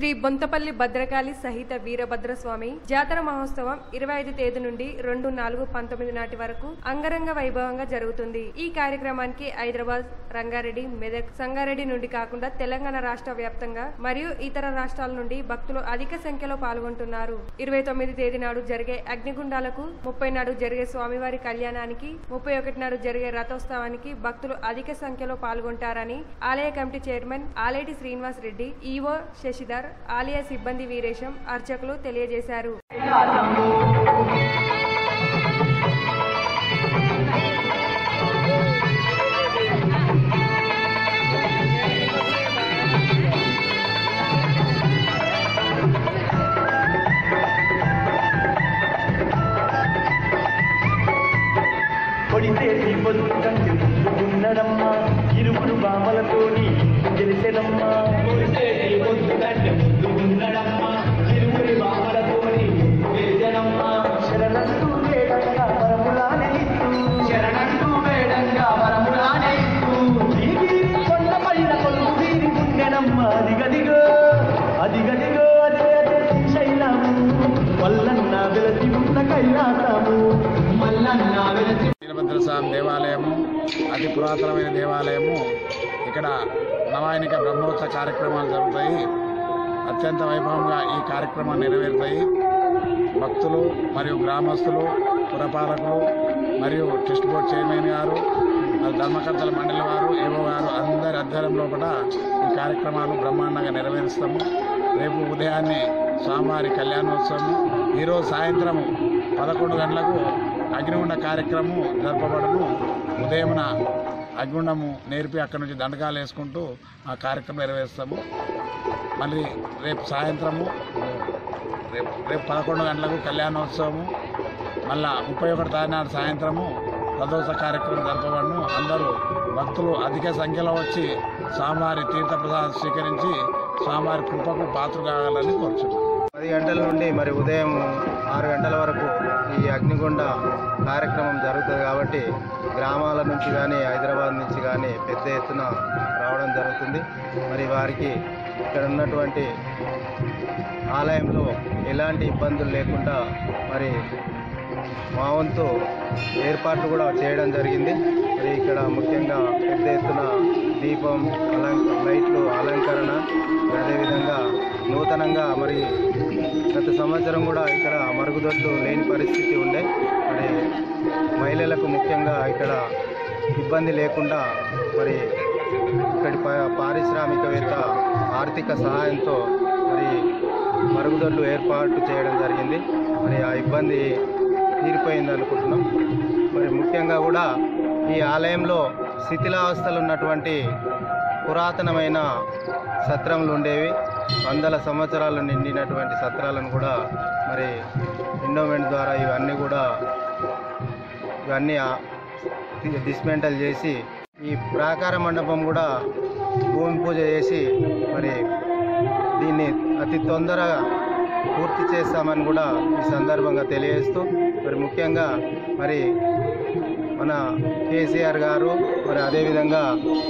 శ్రీ బొంతపల్లి భద్రకాళి సహిత వీరభద్రస్వామి జాతర మహోత్సవం ఇరవై ఐదు తేదీ నుండి రెండు నాలుగు పంతొమ్మిది నాటి వరకు అంగరంగ వైభవంగా జరుగుతుంది ఈ కార్యక్రమానికి హైదరాబాద్ రంగారెడ్డి మెదక్ సంగారెడ్డి నుండి కాకుండా తెలంగాణ రాష్ట్ర వ్యాప్తంగా మరియు ఇతర రాష్ట్రాల నుండి భక్తులు అధిక సంఖ్యలో పాల్గొంటున్నారు ఇరవై తొమ్మిది తేదీ నాడు జరిగే అగ్నిగుండాలకు ముప్పై నాడు జరిగే స్వామివారి కళ్యాణానికి ముప్పై ఒకటి నాడు జరిగే రథోత్సవానికి భక్తులు అధిక సంఖ్యలో పాల్గొంటారని ఆలయ committee chairman Aleti Srinivas Reddy EO Shashidhar ఆలయ సిబ్బంది వీరేశం అర్చకులు తెలియజేశారు కొడితేసి పొద్దుకంటే ముందున్నడమ్మా ఇరువురు బామలతోని తెలిసెనమ్మా కొడితేసి పొద్దుకంటే ముందున్నడమ్మా ఇరువురి బామలతోని తెలిసెనమ్మా శరణంటూ వేడంగా పరములానే ఇస్తూ శరణంటూ వేడంగా పరములానే ఇస్తూ దిగిరి కొండ పైన కొలువు తీరి ఉండెనమ్మా అదిగదిగో అదిగదిగో అదే అదే శైలము వల్లన్న వెలసి ఉన్న కైలాసము మల్లన్న వెలసి వీరభద్ర స్వామి దేవాలయము అతి పురాతనమైన దేవాలయము ఇక్కడ నవాయనిక బ్రహ్మోత్సవ కార్యక్రమాలు జరుగుతాయి అత్యంత వైభవంగా ఈ కార్యక్రమాలు నెరవేరుతాయి భక్తులు మరియు గ్రామస్తులు పురపాలకులు మరియు ట్రస్ట్ బోర్డ్ చైర్మన్ గారు మరి ధర్మకర్తల మండలి వారు ఏవో గారు అందరి అధ్వర్యం లోపల ఈ కార్యక్రమాలు బ్రహ్మాండంగా నెరవేరుస్తాము రేపు ఉదయాన్నే స్వామివారి కళ్యాణోత్సవం ఈరోజు సాయంత్రం పదకొండు గంటలకు అగ్నిగుండ కార్యక్రమం జరపబడను ఉదయమున అగ్నిగుండము నేర్పి అక్కడి నుంచి దండకాలు వేసుకుంటూ ఆ కార్యక్రమం నెరవేరుస్తాము మళ్ళీ రేపు సాయంత్రము రేపు రేపు పదకొండు గంటలకు కళ్యాణోత్సవము మళ్ళా ముప్పై ఒకటి తారీఖు నాడు సాయంత్రము రథోత్సవ కార్యక్రమం జరపబడను అందరూ భక్తులు అధిక సంఖ్యలో వచ్చి స్వామివారి తీర్థప్రసాదం స్వీకరించి స్వామివారి కృపకు పాత్ర కావాలని కోరుచున్నాను పది గంటల నుండి మరి ఉదయం ఆరు గంటల వరకు ఈ అగ్నిగుండ కార్యక్రమం జరుగుతుంది కాబట్టి గ్రామాల నుంచి కానీ హైదరాబాద్ నుంచి కానీ పెద్ద ఎత్తున రావడం జరుగుతుంది మరి వారికి ఇక్కడ ఉన్నటువంటి ఆలయంలో ఎలాంటి ఇబ్బందులు లేకుండా మరి మా వంతు ఏర్పాట్లు కూడా చేయడం జరిగింది మరి ఇక్కడ ముఖ్యంగా పెద్ద ఎత్తున దీపం అలంక లైట్లు అలంకరణ అదేవిధంగా నూతనంగా మరి గత సంవత్సరం కూడా ఇక్కడ మరుగుదొడ్లు లేని పరిస్థితి ఉండే మరి మహిళలకు ముఖ్యంగా ఇక్కడ ఇబ్బంది లేకుండా మరి ఇక్కడి పా- పారిశ్రామికవేత్త ఆర్థిక సహాయంతో మరి మరుగుదొడ్లు ఏర్పాటు చేయడం జరిగింది మరి ఆ ఇబ్బంది తీరిపోయింది అనుకుంటున్నాం మరి ముఖ్యంగా కూడా ఈ ఆలయంలో శిథిలావస్థలు ఉన్నటువంటి పురాతనమైన సత్రములు ఉండేవి వందల సంవత్సరాలు నిండినటువంటి సత్రాలను కూడా మరి ఎండోమెంట్ ద్వారా ఇవన్నీ కూడా ఇవన్నీ ఆ- డిస్మెంటల్ చేసి ఈ ప్రాకార మండపం కూడా భూమి పూజ చేసి మరి దీన్ని అతి తొందరగా పూర్తి చేస్తామని కూడా ఈ సందర్భంగా తెలియజేస్తూ మరి ముఖ్యంగా మరి మన కేసీఆర్ గారు మరి అదేవిధంగా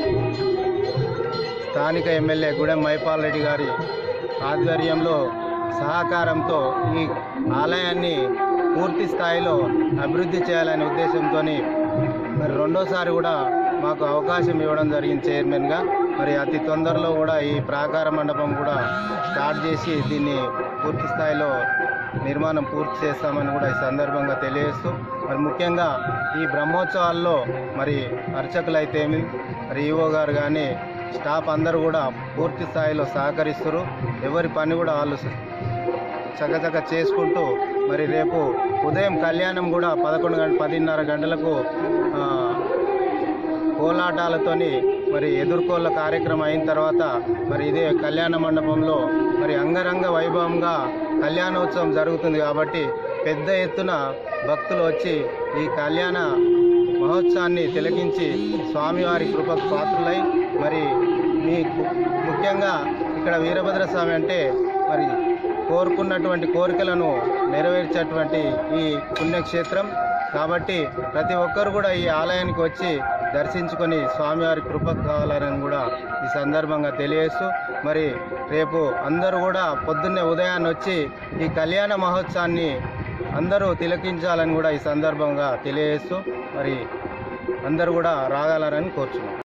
స్థానిక ఎమ్మెల్యే గూడెం మైపాల్ రెడ్డి గారి ఆధ్వర్యంలో సహకారంతో ఈ ఆలయాన్ని పూర్తి స్థాయిలో అభివృద్ధి చేయాలనే ఉద్దేశంతో మరి రెండోసారి కూడా మాకు అవకాశం ఇవ్వడం జరిగింది చైర్మన్గా మరి అతి తొందరలో కూడా ఈ ప్రాకార మండపం కూడా స్టార్ట్ చేసి దీన్ని పూర్తి స్థాయిలో నిర్మాణం పూర్తి చేస్తామని కూడా ఈ సందర్భంగా తెలియజేస్తూ మరి ముఖ్యంగా ఈ బ్రహ్మోత్సవాల్లో మరి అర్చకులైతేమి మరి ఈవో గారు కానీ స్టాఫ్ అందరూ కూడా పూర్తి స్థాయిలో సహకరిస్తారు ఎవరి పని కూడా వాళ్ళు చకచక చేసుకుంటూ మరి రేపు ఉదయం కళ్యాణం కూడా పదకొండు గంట పదిన్నర గంటలకు ఆ, కోలాటాలతోని మరి ఎదుర్కోళ్ళ కార్యక్రమం అయిన తర్వాత మరి ఇదే కళ్యాణ మండపంలో మరి అంగరంగ వైభవంగా కళ్యాణోత్సవం జరుగుతుంది కాబట్టి పెద్ద ఎత్తున భక్తులు వచ్చి ఈ కళ్యాణ మహోత్సవాన్ని తిలకించి స్వామివారి కృపకు పాత్రులై మరి మీ ముఖ్యంగా ఇక్కడ వీరభద్ర స్వామి అంటే మరి కోరుకున్నటువంటి కోరికలను నెరవేర్చేటువంటి ఈ పుణ్యక్షేత్రం కాబట్టి ప్రతి ఒక్కరు కూడా ఈ ఆలయానికి వచ్చి దర్శించుకొని స్వామివారి కృప కావాలని కూడా ఈ సందర్భంగా తెలియజేస్తూ మరి రేపు అందరూ కూడా పొద్దున్నే ఉదయాన్నే వచ్చి ఈ కళ్యాణ మహోత్సవాన్ని అందరూ తిలకించాలని కూడా ఈ సందర్భంగా తెలియజేస్తూ మరి అందరూ కూడా రాగలరని కోరుచున్నాం